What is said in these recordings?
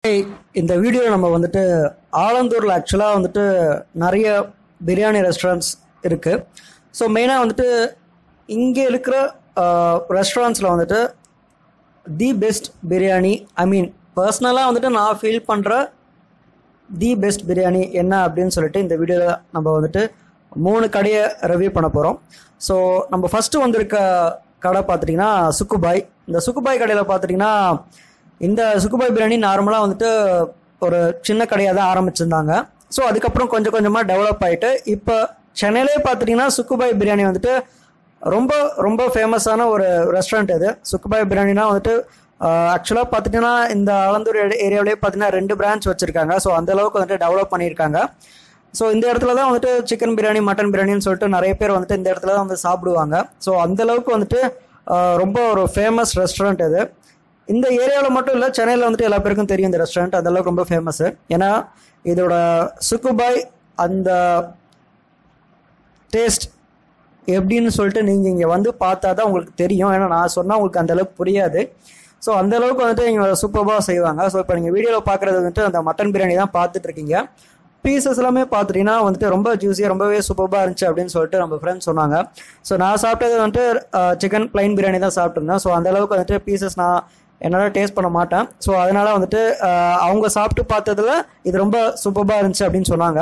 இந்த வீடியோ நம்ம வந்துட்டு ஆலந்தூரில் ஆக்சுவலாக வந்துட்டு நிறைய பிரியாணி ரெஸ்டாரண்ட்ஸ் இருக்குது ஸோ மெயினாக வந்துட்டு இங்கே இருக்கிற ரெஸ்டாரண்ட்ஸில் வந்துட்டு தி பெஸ்ட் பிரியாணி ஐ மீன் பர்சனலாக வந்துட்டு நான் ஃபீல் பண்ணுற தி பெஸ்ட் பிரியாணி என்ன அப்படின்னு சொல்லிட்டு இந்த வீடியோவில் நம்ம வந்துட்டு மூணு கடையை ரிவ்யூ பண்ண போகிறோம் ஸோ நம்ம ஃபஸ்ட்டு வந்திருக்க கடை பார்த்துட்டிங்கன்னா சுக்குபாய் இந்த சுக்குபாய் கடையில் பார்த்துட்டிங்கன்னா இந்த சுக்குபாய் பிரியாணி நார்மலாக வந்துட்டு ஒரு சின்ன கடையாக தான் ஆரம்பிச்சிருந்தாங்க ஸோ அதுக்கப்புறம் கொஞ்சம் கொஞ்சமாக டெவலப் ஆகிட்டு இப்போ சென்னையிலே பார்த்துட்டிங்கன்னா சுக்குபாய் பிரியாணி வந்துட்டு ரொம்ப ரொம்ப ஃபேமஸான ஒரு ரெஸ்டாரண்ட் இது சுக்குபாய் பிரியாணினா வந்துட்டு ஆக்சுவலாக பார்த்துட்டிங்கன்னா இந்த ஆலந்தூர் ஏரியாவிலே பார்த்தீங்கன்னா ரெண்டு பிரான்ச் வச்சுருக்காங்க ஸோ அந்த அளவுக்கு வந்துட்டு டெவலப் பண்ணியிருக்காங்க ஸோ இந்த இடத்துல தான் வந்துட்டு சிக்கன் பிரியாணி மட்டன் பிரியாணின்னு சொல்லிட்டு நிறைய பேர் வந்துட்டு இந்த இடத்துல தான் வந்து சாப்பிடுவாங்க ஸோ அந்த அளவுக்கு வந்துட்டு ஆஹ், ரொம்ப ஒரு ஃபேமஸ் ரெஸ்டாரண்ட் இது இந்த ஏரியாவில் மட்டும் இல்லை சென்னையில் வந்துட்டு எல்லா பேருக்கும் தெரியும் இந்த ரெஸ்டாரண்ட் அந்த அளவுக்கு ரொம்ப ஃபேமஸ் ஏன்னா இதோட சுக்குபாய் அந்த டேஸ்ட் எப்படின்னு சொல்லிட்டு நீங்கள் இங்கே வந்து பார்த்தா தான் உங்களுக்கு தெரியும் ஏன்னா நான் சொன்னால் உங்களுக்கு அந்த அளவுக்கு புரியாது ஸோ அந்த அளவுக்கு வந்துட்டு இங்கே சூப்பராக செய்வாங்க ஸோ இப்போ நீங்கள் வீடியோவில் பார்க்குறது வந்துட்டு அந்த மட்டன் பிரியாணி தான் பார்த்துட்டு இருக்கீங்க பீசஸ் எல்லாமே பார்த்துட்டீங்கன்னா வந்துட்டு ரொம்ப ஜூஸியாக ரொம்பவே சூப்பராக இருந்துச்சு அப்படின்னு சொல்லிட்டு நம்ம ஃப்ரெண்ட்ஸ் சொன்னாங்க ஸோ நான் சாப்பிட்டது வந்துட்டு சிக்கன் பிளைன் பிரியாணி தான் சாப்பிட்டுருந்தேன் ஸோ அந்த அளவுக்கு வந்துட்டு பீசஸ் நான் என்னால் டேஸ்ட் பண்ண மாட்டேன் ஸோ அதனால் வந்துட்டு அஹ், அவங்க சாப்பிட்டு பார்த்ததுல இது ரொம்ப சூப்பராக இருந்துச்சு அப்படின்னு சொன்னாங்க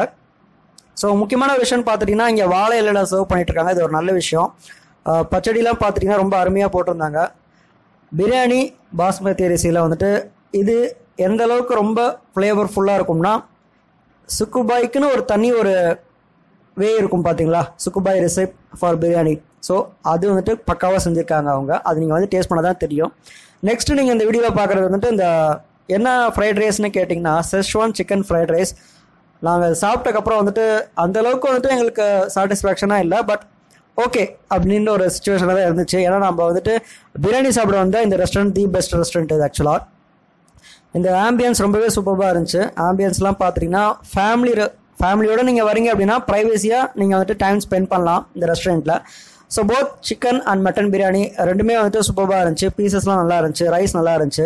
ஸோ முக்கியமான விஷயம்னு பார்த்துட்டிங்கன்னா இங்கே வாழை இலையில சர்வ் பண்ணிட்டு இருக்காங்க இது ஒரு நல்ல விஷயம் அஹ் பச்சடிலாம் பார்த்துட்டிங்கன்னா ரொம்ப அருமையாக போட்டிருந்தாங்க பிரியாணி பாஸ்மதி அரிசியில் வந்துட்டு இது எந்த அளவுக்கு ரொம்ப ஃப்ளேவர்ஃபுல்லாக இருக்கும்னா சுக்குபாய்க்குன்னு ஒரு தனி ஒரு வே இருக்கும் பார்த்தீங்களா Sukkubhai recipe for biryani so அது வந்துட்டு பக்காவாக செஞ்சுருக்காங்க அவங்க அது நீங்கள் வந்து டேஸ்ட் பண்ண தான் தெரியும் நெக்ஸ்ட் நீங்கள் இந்த வீடியோவில் பார்க்குறது வந்துட்டு இந்த என்ன ஃப்ரைட் ரைஸ்னு கேட்டிங்கன்னா செஷ்வான் சிக்கன் ஃப்ரைட் ரைஸ் நாங்கள் சாப்பிட்டக்கப்புறம் வந்துட்டு அந்த அளவுக்கு வந்துட்டு எங்களுக்கு சாட்டிஸ்ஃபேக்ஷனாக இல்லை பட் ஓகே அப்படின்ற ஒரு சுச்சுவேஷனாக தான் இருந்துச்சு ஏன்னா நம்ம வந்துட்டு பிரியாணி சாப்பிட வந்தால் இந்த ரெஸ்டாரண்ட் தி பெஸ்ட் ரெஸ்டாரண்ட் இது ஆக்சுவலாக இந்த ஆம்பியன்ஸ் ரொம்பவே சூப்பராக இருந்துச்சு ஆம்பியன்ஸ்லாம் பார்த்துட்டிங்கன்னா ஃபேமிலி ஃபேமிலியோட நீங்கள் வரீங்க அப்படின்னா ப்ரைவேசியாக நீங்கள் வந்துட்டு டைம் ஸ்பெண்ட் பண்ணலாம் இந்த ரெஸ்டாரண்ட்டில் so both chicken and mutton biryani ரெண்டுமே வந்துட்டு சூப்பராக இருந்துச்சு பீசஸ்லாம் நல்லா இருந்துச்சு ரைஸ் நல்லா இருந்துச்சு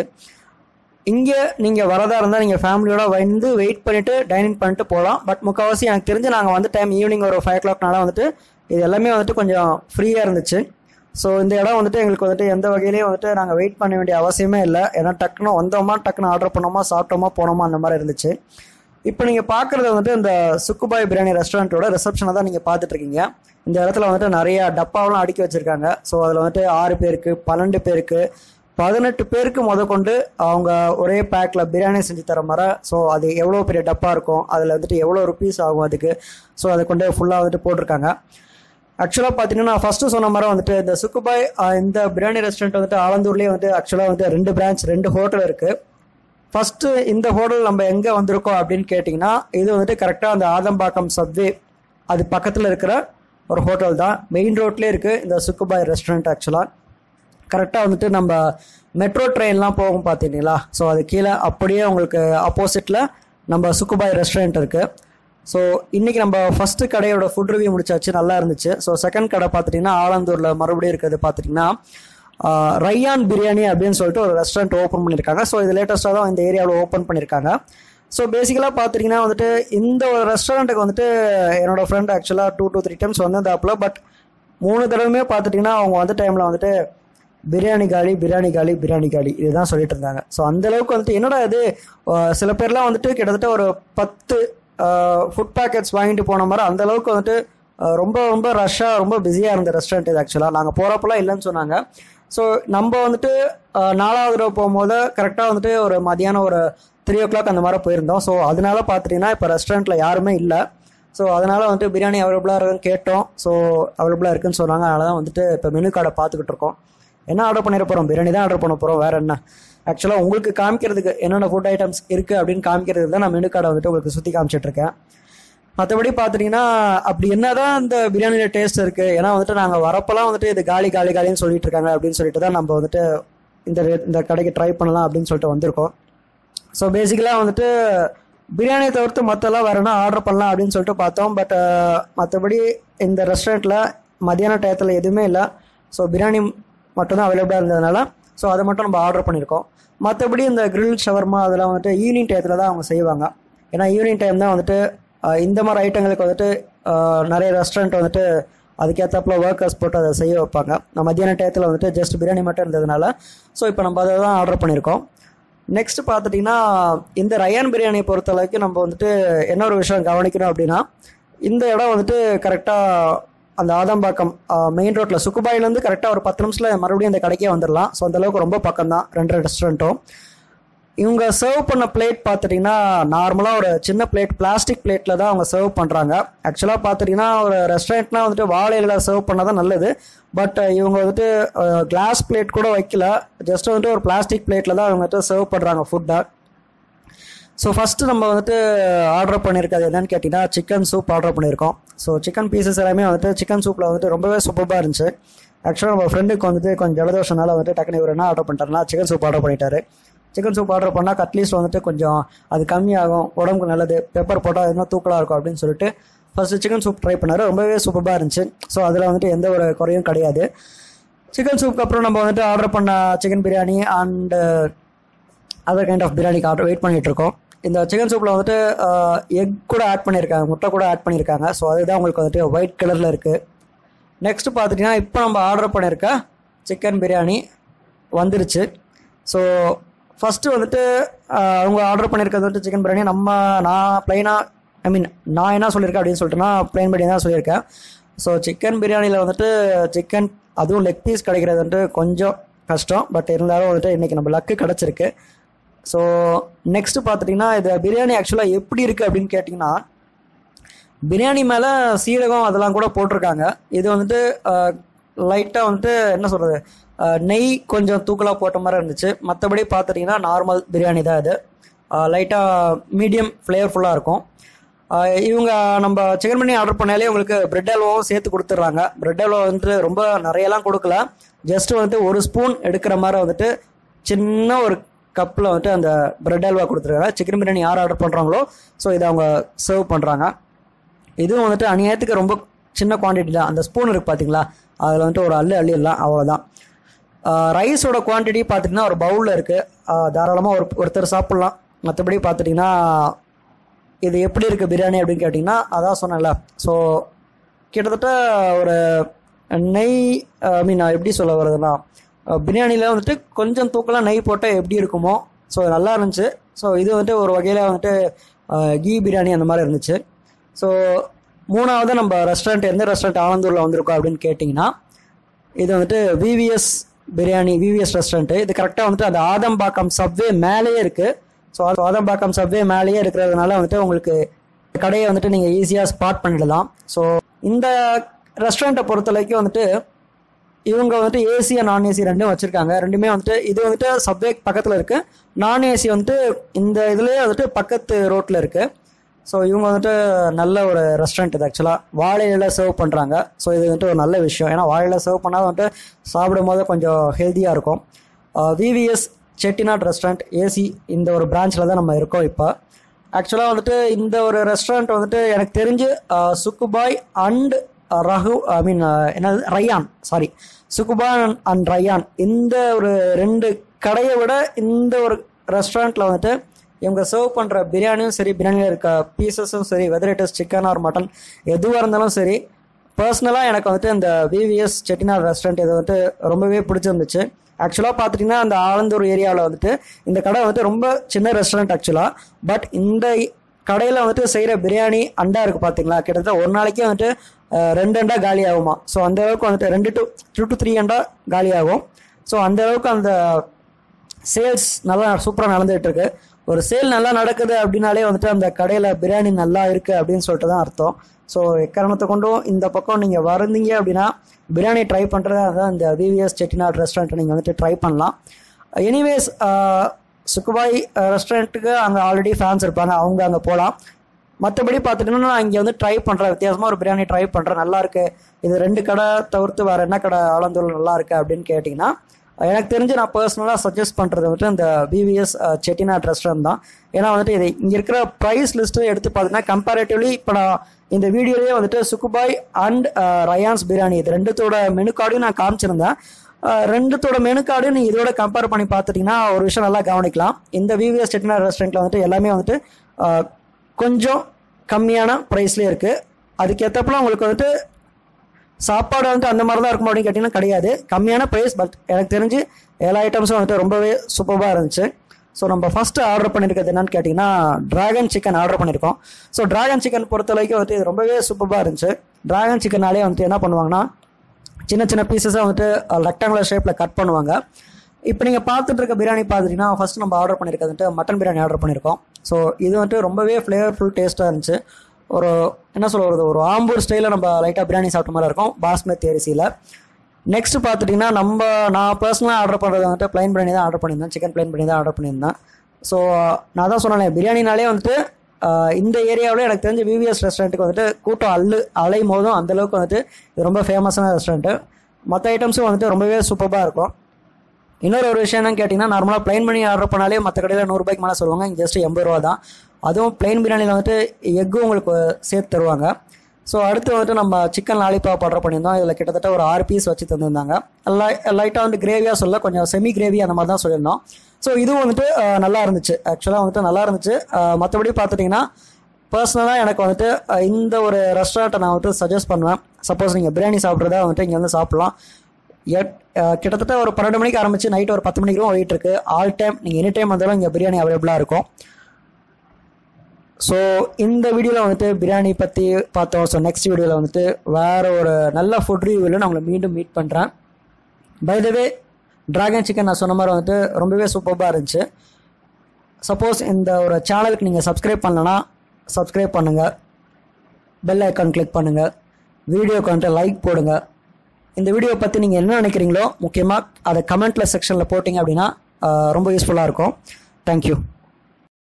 இங்கே நீங்கள் வரதா இருந்தால் நீங்கள் ஃபேமிலியோட வந்து வெயிட் பண்ணிவிட்டு டைனிங் பண்ணிட்டு போகலாம் பட் முக்கால்வாசி எனக்கு தெரிஞ்சு நாங்கள் வந்து டைம் ஈவினிங் ஒரு ஃபைவ் ஓ கிளாக்னால வந்துட்டு இது எல்லாமே வந்துட்டு கொஞ்சம் ஃப்ரீயாக இருந்துச்சு ஸோ இந்த இடம் வந்துட்டு எங்களுக்கு வந்துட்டு எந்த வகையிலையும் வந்துட்டு நாங்கள் வெயிட் பண்ண வேண்டிய அவசியமே இல்லை ஏன்னா டக்குன்னு வந்தோமா டக்குன்னு ஆர்டர் பண்ணோமா சாப்பிட்டோமா போனோமா அந்த மாதிரி இருந்துச்சு இப்போ நீங்கள் பார்க்குறது வந்துட்டு இந்த சுக்குபாய் பிரியாணி ரெஸ்டாரண்ட்டோட ரிசப்ஷனை தான் நீங்கள் பார்த்துட்டு இருக்கீங்க இந்த இடத்துல வந்துட்டு நிறைய டப்பாவெல்லாம் அடுக்கி வச்சுருக்காங்க ஸோ அதில் வந்துட்டு ஆறு பேருக்கு பன்னெண்டு பேருக்கு பதினெட்டு பேருக்கு முத கொண்டு அவங்க ஒரே பேக்கில் பிரியாணி செஞ்சு தர மாதிரி ஸோ அது எவ்வளோ பெரிய டப்பா இருக்கும் அதில் வந்துட்டு எவ்வளோ ருபீஸ் ஆகும் அதுக்கு ஸோ அதை கொண்டு ஃபுல்லாக வந்துட்டு போட்டிருக்காங்க ஆக்சுவலாக பார்த்தீங்கன்னா நான் ஃபஸ்ட்டு சொன்ன மாதிரி வந்துட்டு இந்த சுக்குபாய் அஹ், இந்த பிரியாணி ரெஸ்டாரண்ட் வந்துட்டு ஆலந்தூர்லேயே வந்து ஆக்சுவலாக வந்து ரெண்டு பிரான்ச் ரெண்டு ஹோட்டல் இருக்குது ஃபஸ்ட்டு இந்த ஹோட்டல் நம்ம எங்கே வந்திருக்கோம் அப்படின்னு கேட்டிங்கன்னா இது வந்துட்டு கரெக்டாக அந்த ஆதம்பாக்கம் சப்வே அது பக்கத்தில் இருக்கிற ஒரு ஹோட்டல் தான் மெயின் ரோட்லேயே இருக்குது இந்த சுக்குபாய் ரெஸ்டாரண்ட் ஆக்சுவலாக கரெக்டாக வந்துட்டு நம்ம மெட்ரோ ட்ரெயின்லாம் போகும் பார்த்தீங்களா ஸோ அது கீழே அப்படியே உங்களுக்கு ஆப்போசிட்டில் நம்ம சுக்குபாய் ரெஸ்டாரண்ட் இருக்குது ஸோ இன்றைக்கி நம்ம ஃபஸ்ட்டு கடையோட ஃபுட் ரிவ்யூ முடிச்சாச்சு நல்லா இருந்துச்சு ஸோ செகண்ட் கடை பார்த்துட்டிங்கன்னா ஆலந்தூரில் மறுபடியும் இருக்கிறது பார்த்துட்டிங்கன்னா ஆஹ், ரையான் பிரியாணி அப்படின்னு சொல்லிட்டு ஒரு ரெஸ்டாரண்ட் ஓப்பன் பண்ணியிருக்காங்க ஸோ இது லேட்டஸ்ட்டாக தான் இந்த ஏரியாவில் ஓப்பன் பண்ணியிருக்காங்க ஸோ பேசிக்கலாக பார்த்துட்டிங்கன்னா வந்துட்டு இந்த ஒரு ரெஸ்டாரண்ட்டுக்கு வந்துட்டு என்னோட ஃப்ரெண்ட் ஆக்சுவலாக டூ டூ த்ரீ டைம்ஸ் வந்திருந்தாப்புல பட் மூணு தடவையுமே பார்த்துட்டிங்கன்னா அவங்க வந்த டைமில் வந்துட்டு பிரியாணி காலி பிரியாணி காலி பிரியாணி காலி இதுதான் சொல்லிட்டு இருந்தாங்க ஸோ அந்த அளவுக்கு வந்துட்டு என்னடா இது அஹ் சில பேர்லாம் வந்துட்டு கிட்டத்தட்ட ஒரு பத்து ஃபுட் பேக்கெட்ஸ் வாங்கிட்டு போன மாதிரி அந்த அளவுக்கு வந்துட்டு அஹ் ரொம்ப ரொம்ப ரஷ்ஷாக ரொம்ப பிஸியாக இருந்த ரெஸ்டாரண்ட் இது ஆக்சுவலாக நாங்கள் போகிறப்பெல்லாம் இல்லைன்னு சொன்னாங்க ஸோ நம்ம வந்துட்டு அஹ் நாலாவது தடவை போகும்போது கரெக்டாக வந்துட்டு ஒரு மதியானம் ஒரு த்ரீ ஓ கிளாக் அந்த மாதிரி போயிருந்தோம் ஸோ அதனால பார்த்துட்டிங்கன்னா இப்போ ரெஸ்டாரண்ட்டில் யாருமே இல்லை ஸோ அதனால் வந்துட்டு பிரியாணி அவைலபிளாக இருக்குன்னு கேட்டோம் ஸோ அவைலபிளாக இருக்குன்னு சொன்னாங்க அதனால தான் வந்துட்டு இப்போ மெனு கார்டை பார்த்துக்கிட்டு இருக்கோம் என்ன ஆர்டர் பண்ணிட போகிறோம் பிரியாணி தான் ஆர்டர் பண்ண போகிறோம் வேறு என்ன ஆக்சுவலாக உங்களுக்கு காமிக்கிறதுக்கு என்னென்ன ஃபுட் ஐட்டம்ஸ் இருக்குது அப்படின்னு காமிக்கிறதுக்கு தான் நான் மெனு கார்டை வந்துட்டு உங்களுக்கு சுற்றி காமிச்சிட்டு இருக்கேன் மற்றபடி பார்த்துட்டிங்கன்னா அப்படி என்னதான் இந்த பிரியாணியில் டேஸ்ட் இருக்குது ஏன்னா வந்துட்டு நாங்கள் வரப்பெல்லாம் வந்துட்டு இது காலி காலி காலின்னு சொல்லிட்டு இருக்காங்க அப்படின்னு சொல்லிட்டு தான் நம்ம வந்துட்டு இந்த இந்த கடைக்கு ட்ரை பண்ணலாம் அப்படின்னு சொல்லிட்டு வந்திருக்கோம் ஸோ பேசிக்கலாக வந்துட்டு பிரியாணியை தவிர்த்து மற்றெல்லாம் வேறு என்ன ஆர்டர் பண்ணலாம் அப்படின்னு சொல்லிட்டு பார்த்தோம் பட் மற்றபடி இந்த ரெஸ்டாரண்ட்டில் மதியான டயத்தில் எதுவுமே இல்லை ஸோ பிரியாணி மட்டும்தான் அவைலபிளாக இருந்ததுனால ஸோ அதை மட்டும் நம்ம ஆர்டர் பண்ணியிருக்கோம் மற்றபடி இந்த கிரில் ஷவர்மா அதெல்லாம் வந்துட்டு ஈவினிங் டயத்தில் தான் அவங்க செய்வாங்க ஏன்னா ஈவினிங் டைம் தான் வந்துட்டு ஆஹ் இந்த மாதிரி ஐட்டங்களுக்கு வந்துட்டு ஆஹ் நிறைய ரெஸ்டாரண்ட் வந்துட்டு அதுக்கேற்றப்பல ஒர்க்கர்ஸ் போட்டு அதை செய்ய வைப்பாங்க நான் மத்தியான டயத்தில் வந்துட்டு ஜஸ்ட் பிரியாணி மட்டும் இருந்ததுனால ஸோ இப்போ நம்ம அதை தான் ஆர்டர் பண்ணியிருக்கோம் நெக்ஸ்ட் பார்த்துட்டிங்கன்னா இந்த ரயான் பிரியாணியை பொறுத்த அளவுக்கு நம்ம வந்துட்டு என்ன ஒரு விஷயம் கவனிக்கணும் அப்படின்னா இந்த இடம் வந்துட்டு கரெக்டாக அந்த ஆதம்பாக்கம் மெயின் ரோட்டில் சுக்குபாயிலேருந்து கரெக்டாக ஒரு பத்து நிமிஷத்தில் மறுபடியும் அந்த கடைக்கே வந்துடலாம் ஸோ அந்தளவுக்கு ரொம்ப பக்கம் தான் ரெண்டு ரெஸ்டாரண்ட்டும் இவங்க சர்வ் பண்ண பிளேட் பார்த்துட்டிங்கன்னா நார்மலாக ஒரு சின்ன பிளேட் பிளாஸ்டிக் பிளேட்டில் தான் அவங்க சர்வ் பண்ணுறாங்க ஆக்சுவலாக பார்த்துட்டிங்கன்னா ஒரு ரெஸ்டாரண்ட்னா வந்துட்டு வாழையில சர்வ் பண்ணால் தான் நல்லது பட் இவங்க வந்துட்டு கிளாஸ் பிளேட் கூட வைக்கல ஜஸ்ட் வந்துட்டு ஒரு பிளாஸ்டிக் பிளேட்டில் தான் அவங்க வந்துட்டு சர்வ் பண்ணுறாங்க ஃபுட்டை ஸோ ஃபஸ்ட்டு நம்ம வந்துட்டு ஆர்டர் பண்ணியிருக்கிறது என்னன்னு கேட்டிங்கன்னா சிக்கன் சூப் ஆர்டர் பண்ணியிருக்கோம் ஸோ சிக்கன் பீசஸ் எல்லாமே வந்துட்டு சிக்கன் சூப்பில் வந்துட்டு ரொம்பவே சூப்பராக இருந்துச்சு ஆக்சுவலாக நம்ம ஃப்ரெண்டுக்கு வந்துட்டு கொஞ்சம் ஜலதோஷனால வந்துட்டு டக்குனு இவர் என்ன ஆர்டர் பண்ணிட்டாருன்னா சிக்கன் சூப் ஆர்டர் பண்ணிட்டாரு சிக்கன் சூப் ஆர்டர் பண்ணால் அட்லீஸ்ட் வந்துட்டு கொஞ்சம் அது கம்மியாகும் உடம்புக்கு நல்லது பெப்பர் போட்டால் இன்னும் தூக்கலாக இருக்கும் அப்படின்னு சொல்லிட்டு ஃபஸ்ட்டு சிக்கன் சூப் ட்ரை பண்ணாரு ரொம்பவே சூப்பராக இருந்துச்சு ஸோ அதில் வந்துட்டு எந்த ஒரு குறையும் கிடையாது சிக்கன் சூப்புக்கு அப்புறம் நம்ம வந்துட்டு ஆர்டர் பண்ண chicken biryani and other kind of பிரியாணிக்கு ஆர்டர் வெயிட் பண்ணிட்டு இருக்கோம் இந்த சிக்கன் சூப்பில் வந்துட்டு எக் கூட ஆட் பண்ணியிருக்காங்க முட்டை கூட ஆட் பண்ணியிருக்காங்க ஸோ அதுதான் உங்களுக்கு வந்துட்டு ஒயிட் கலரில் இருக்குது நெக்ஸ்ட் பார்த்துட்டிங்கன்னா இப்போ நம்ம ஆர்டர் பண்ணியிருக்க சிக்கன் பிரியாணி வந்துருச்சு ஸோ ஃபஸ்ட்டு வந்துட்டு ஆஹ், அவங்க ஆர்டர் பண்ணியிருக்கிறது வந்துட்டு சிக்கன் பிரியாணி நம்ம நான் ப்ளைனாக ஐ மீன் நான் என்ன சொல்லியிருக்கேன் அப்படின்னு சொல்லிட்டுனா ப்ளைன் பிரியாணி தான் சொல்லியிருக்கேன் ஸோ சிக்கன் பிரியாணியில் வந்துட்டு சிக்கன் அதுவும் லெக் பீஸ் கிடைக்கிறது வந்துட்டு கொஞ்சம் கஷ்டம் பட் இருந்தாலும் வந்துட்டு இன்றைக்கி நம்ம லக்கு கிடச்சிருக்கு ஸோ நெக்ஸ்ட் பார்த்துட்டிங்கன்னா இது பிரியாணி ஆக்சுவலாக எப்படி இருக்குது அப்படின்னு கேட்டிங்கன்னா பிரியாணி மேலே சீரகம் அதெல்லாம் கூட போட்டிருக்காங்க இது வந்துட்டு லைட்டாக வந்துட்டு என்ன சொல்கிறது நெய் கொஞ்சம் தூக்கலாக போட்ட மாதிரி இருந்துச்சு மற்றபடி பார்த்துட்டிங்கன்னா நார்மல் பிரியாணி தான் இது லைட்டாக மீடியம் ஃப்ளேவர்ஃபுல்லாக இருக்கும் ஆஹ் இவங்க நம்ம சிக்கன் பண்ணி ஆர்டர் பண்ணாலே உங்களுக்கு பிரெட் அல்வாவும் சேர்த்து கொடுத்துட்றாங்க பிரெட் அல்வா வந்துட்டு ரொம்ப நிறையலாம் கொடுக்கல ஜஸ்ட் வந்துட்டு ஒரு ஸ்பூன் எடுக்கிற மாதிரி வந்துட்டு சின்ன ஒரு கப்பில் வந்துட்டு அந்த பிரெட் அல்வா கொடுத்துருக்காங்க சிக்கன் பிரியாணி யார் ஆர்டர் பண்ணுறாங்களோ ஸோ இதை அவங்க சர்வ் பண்ணுறாங்க இதுவும் வந்துட்டு அநியாயத்துக்கு ரொம்ப சின்ன குவான்டிட்டி தான் அந்த ஸ்பூன் இருக்குது பார்த்தீங்களா அதில் வந்துட்டு ஒரு அள்ளு அள்ளிடலாம் அவ்வளோதான் ரைஸோட குவான்டிட்டி பார்த்துட்டிங்கன்னா ஒரு பவுலில் இருக்குது தாராளமாக ஒரு ஒருத்தர் சாப்பிட்லாம் மற்றபடி பார்த்துட்டிங்கன்னா இது எப்படி இருக்குது பிரியாணி அப்படின்னு கேட்டிங்கன்னா அதான் சொன்னேன்ல ஸோ கிட்டத்தட்ட ஒரு நெய் ஐ மீன் எப்படி சொல்ல வருதுன்னா பிரியாணியில் வந்துட்டு கொஞ்சம் தூக்கலாம் நெய் போட்டால் எப்படி இருக்குமோ ஸோ நல்லா இருந்துச்சு ஸோ இது வந்துட்டு ஒரு வகையில் வந்துட்டு கீ பிரியாணி அந்த மாதிரி இருந்துச்சு ஸோ மூணாவது நம்ம ரெஸ்டாரண்ட் எந்த ரெஸ்டாரண்ட் ஆனந்தூரில் வந்திருக்கோம் அப்படின்னு கேட்டிங்கன்னா இது வந்துட்டு விவிஎஸ் பிரியாணி விவிஎஸ் ரெஸ்டாரண்ட்டு இது கரெக்டாக வந்துட்டு அந்த ஆதம்பாக்கம் சப்வே மேலேயே இருக்குது ஸோ அது ஆதம்பாக்கம் சப்வே மேலேயே இருக்கிறதுனால வந்துட்டு உங்களுக்கு கடையை வந்துட்டு நீங்கள் ஈஸியாக ஸ்பாட் பண்ணிடலாம் ஸோ இந்த ரெஸ்டாரண்ட்டை பொறுத்த வரைக்கும் வந்துட்டு இவங்க வந்துட்டு ஏசி நான் ஏசி ரெண்டும் வச்சுருக்காங்க ரெண்டுமே வந்துட்டு இது வந்துட்டு சப்வே பக்கத்தில் இருக்குது நான் ஏசி வந்துட்டு இந்த இதுலேயே வந்துட்டு பக்கத்து ரோட்டில் இருக்குது ஸோ இவங்க வந்துட்டு நல்ல ஒரு ரெஸ்டாரண்ட் இது ஆக்சுவலாக வாழையில சர்வ் பண்ணுறாங்க ஸோ இது வந்துட்டு ஒரு நல்ல விஷயம் ஏன்னா வாழையில சர்வ் பண்ணால் வந்துட்டு சாப்பிடும் போது கொஞ்சம் ஹெல்த்தியாக இருக்கும் விவிஎஸ் செட்டிநாட் ரெஸ்டாரண்ட் ஏசி இந்த ஒரு பிரான்ச்சில் தான் நம்ம இருக்கோம் இப்போ ஆக்சுவலாக வந்துட்டு இந்த ஒரு ரெஸ்டாரண்ட் வந்துட்டு எனக்கு தெரிஞ்சு அஹ், சுக்குபாய் அண்ட் ரகு ஐ மீன் என்னது ரயான் சாரி சுக்குபாய் அண்ட் ரயான் இந்த ஒரு ரெண்டு கடையை விட இந்த ஒரு ரெஸ்டாரண்ட்டில் வந்துட்டு இவங்க சர்வ் பண்ணுற பிரியாணியும் சரி பிரியாணியில் இருக்க பீசஸும் சரி whether it is chicken or mutton எதுவாக இருந்தாலும் சரி பர்சனலாக எனக்கு வந்துட்டு இந்த விவிஎஸ் செட்டிநாடு ரெஸ்டாரண்ட் இது வந்துட்டு ரொம்பவே பிடிச்சிருந்துச்சு ஆக்சுவலாக பார்த்துட்டிங்கன்னா அந்த ஆலந்தூர் ஏரியாவில் வந்துட்டு இந்த கடை வந்துட்டு ரொம்ப சின்ன ரெஸ்டாரண்ட் ஆக்சுவலாக பட் இந்த கடையில் வந்துட்டு செய்கிற பிரியாணி அண்டா இருக்குது பார்த்தீங்களா கிட்டத்தட்ட ஒரு நாளைக்கே வந்துட்டு அஹ், ரெண்டு அண்டா காலி ஆகுமா ஸோ அந்த அளவுக்கு வந்துட்டு ரெண்டு டு டூ டு த்ரீ அண்டா காலி ஆகும் ஸோ அந்த அளவுக்கு அந்த சேல்ஸ் நல்லா சூப்பராக நடந்துகிட்டு இருக்கு ஒரு சேல் நல்லா நடக்குது அப்படின்னாலே வந்துட்டு அந்த கடையில் பிரியாணி நல்லா இருக்கு அப்படின்னு சொல்லிட்டு தான் அர்த்தம் ஸோ எக்காரணத்தை கொண்டும் இந்த பக்கம் நீங்கள் வருந்தீங்க அப்படின்னா பிரியாணி ட்ரை பண்ணுறது அதான் இந்த விவிஎஸ் செட்டிநாட் ரெஸ்டாரண்ட் நீங்கள் வந்துட்டு ட்ரை பண்ணலாம் எனிவேஸ் சுக்குபாய் ரெஸ்டாரண்ட்டுக்கு அங்கே ஆல்ரெடி ஃபேன்ஸ் இருப்பாங்க அவங்க அங்கே போகலாம் மற்றபடி பார்த்துட்டீங்கன்னா நான் இங்கே வந்து ட்ரை பண்ணுறேன் வித்தியாசமாக ஒரு பிரியாணி ட்ரை பண்ணுறேன் நல்லா இருக்கு இது ரெண்டு கடை தவிர்த்து வேறு என்ன கடை ஆலந்தூர் நல்லா இருக்கு அப்படின்னு கேட்டிங்கன்னா எனக்கு தெரிஞ்சு நான் பர்சனலாக சஜஸ்ட் பண்ணுறது வந்துட்டு இந்த பிவிஎஸ் செட்டிநாட் ரெஸ்டாரண்ட் தான் ஏன்னா வந்துட்டு இது இங்கே இருக்கிற ப்ரைஸ் லிஸ்ட்டு எடுத்து பார்த்தீங்கன்னா கம்பேரேட்டிவ்லி இப்போ நான் இந்த வீடியோலேயே வந்துட்டு சுக்குபாய் அண்ட் ரயான்ஸ் பிரியாணி இது ரெண்டுத்தோட மெனு கார்டையும் நான் காமிச்சிருந்தேன் ஆஹ் ரெண்டுத்தோட மெனு கார்டு நீங்கள் இதோட கம்பேர் பண்ணி பார்த்துட்டிங்கன்னா ஒரு விஷயம் நல்லா கவனிக்கலாம் இந்த விவிஎஸ் செட்டினார் ரெஸ்டாரண்ட்டில் வந்துட்டு எல்லாமே வந்துட்டு ஆஹ் கொஞ்சம் கம்மியான ப்ரைஸ்லேயே இருக்குது அதுக்கேற்றப்பல உங்களுக்கு வந்துட்டு சாப்பாடு வந்துட்டு அந்த மாதிரி தான் இருக்கும் அப்படின்னு கேட்டிங்கன்னா கிடையாது கம்மியான ப்ரைஸ் பட் எனக்கு தெரிஞ்சு எல்லா ஐட்டம்ஸும் வந்துட்டு ரொம்பவே சூப்பராக இருந்துச்சு ஸோ நம்ம ஃபஸ்ட்டு ஆர்டர் பண்ணியிருக்கிறது என்னன்னு கேட்டிங்கன்னா டிராகன் சிக்கன் ஆர்டர் பண்ணியிருக்கோம் ஸோ டிராகன் சிக்கன் பொறுத்த வரைக்கும் வந்துட்டு இது ரொம்பவே சூப்பராக இருந்துச்சு டிராகன் சிக்கனாலே வந்துட்டு என்ன பண்ணுவாங்கன்னா சின்ன சின்ன பீசஸாக வந்துட்டு ரெக்டாங்குலர் ஷேப்பில் கட் பண்ணுவாங்க இப்போ நீங்கள் பார்த்துட்டு இருக்க பிரியாணி பார்த்துட்டிங்கன்னா ஃபஸ்ட் நம்ம ஆர்டர் பண்ணியிருக்கிறது வந்துட்டு மட்டன் பிரியாணி ஆர்டர் பண்ணியிருக்கோம் ஸோ இது வந்துட்டு ரொம்பவே ஃப்ளேவர்ஃபுல் டேஸ்ட்டாக இருந்துச்சு ஒரு என்ன சொல்கிறது ஒரு ஆம்பூர் ஸ்டைலில் நம்ம லைட்டாக பிரியாணி சாப்பிட்ட மாதிரி இருக்கும் பாஸ்மதி அரிசியில் நெக்ஸ்ட் பார்த்துட்டிங்கன்னா நம்ம நான் பர்சனலாக ஆர்டர் பண்ணுறது வந்துட்டு ப்ளைன் பிரியாணி தான் ஆர்டர் பண்ணியிருந்தேன் சிக்கன் ப்ளைன் பிரியாணி தான் ஆர்டர் பண்ணியிருந்தேன் ஸோ நான் தான் சொன்னேன் பிரியாணினாலே வந்துட்டு ஆஹ், இந்த ஏரியாவில் எனக்கு தெரிஞ்ச விவிஎஸ் ரெஸ்டாரண்ட்டுக்கு வந்துட்டு கூட்டம் அள்ளு அலையும் போதும் அந்தளவுக்கு வந்துட்டு இது ரொம்ப ஃபேமஸான ரெஸ்டாரண்ட்டு மற்ற ஐட்டம்ஸும் வந்துட்டு ரொம்பவே சூப்பராக இருக்கும் இன்னொரு ஒரு விஷயம் என்னன்னு கேட்டிங்கன்னா நார்மலாக ப்ளைன் பண்ணி ஆர்டர் பண்ணாலே மற்ற கடையில் நூறுபாய்க்கு மேலே சொல்லுவாங்க இங்கே ஜஸ்ட் எண்பது ரூபா தான் அதுவும் ப்ளைன் பிரியாணியில் வந்துட்டு எக்கும் உங்களுக்கு சேர்த்து தருவாங்க ஸோ அடுத்து வந்துட்டு நம்ம சிக்கன் லாலிபாப் ஆர்டர் பண்ணியிருந்தோம் இதில் கிட்டத்தட்ட ஒரு ஆறு பீஸ் வச்சு தந்திருந்தாங்க லை லைட்டாக வந்து கிரேவியாக சொல்ல கொஞ்சம் செமி கிரேவி அந்த மாதிரி தான் சொல்லியிருந்தோம் ஸோ இது வந்துட்டு அஹ், நல்லா இருந்துச்சு ஆக்சுவலாக வந்துட்டு நல்லா இருந்துச்சு அஹ், மற்றபடி பார்த்துட்டிங்கன்னா பர்சனலாக எனக்கு வந்துட்டு அஹ், இந்த ஒரு ரெஸ்டாரண்ட்டை நான் வந்துட்டு சஜஸ்ட் பண்ணுவேன் சப்போஸ் நீங்கள் பிரியாணி சாப்பிட்றதா வந்துட்டு இங்கே வந்து சாப்பிட்லாம் எட் அஹ், கிட்டத்தட்ட ஒரு பன்னெண்டு மணிக்கு ஆரம்பிச்சு நைட் ஒரு பத்து மணிக்கு ஓடிட்டு இருக்கு ஆல் டைம் நீங்கள் எனி டைம் வந்தாலும் இங்கே பிரியாணி அவைலபிளாக இருக்கும் ஸோ இந்த வீடியோவில் வந்துட்டு பிரியாணி பற்றி பார்த்தோம் ஸோ நெக்ஸ்ட் வீடியோவில் வந்துட்டு வேறு ஒரு நல்ல ஃபுட் ரிவ்யூவில் நான் உங்களை மீண்டும் மீட் பண்ணுறேன் by the way dragon chicken நான் சொன்ன மாதிரி வந்துட்டு ரொம்பவே சூப்பராக இருந்துச்சு சப்போஸ் இந்த ஒரு சேனலுக்கு நீங்கள் சப்ஸ்கிரைப் பண்ணலன்னா சப்ஸ்கிரைப் பண்ணுங்கள் பெல் ஐக்கான் கிளிக் பண்ணுங்கள் வீடியோக்கு வந்துட்டு லைக் போடுங்க இந்த வீடியோ பற்றி நீங்கள் என்ன நினைக்கிறீங்களோ முக்கியமாக அதை கமெண்ட்டில் செக்ஷனில் போட்டிங்க அப்படின்னா ஆஹ், ரொம்ப யூஸ்ஃபுல்லாக இருக்கும் தேங்க்யூ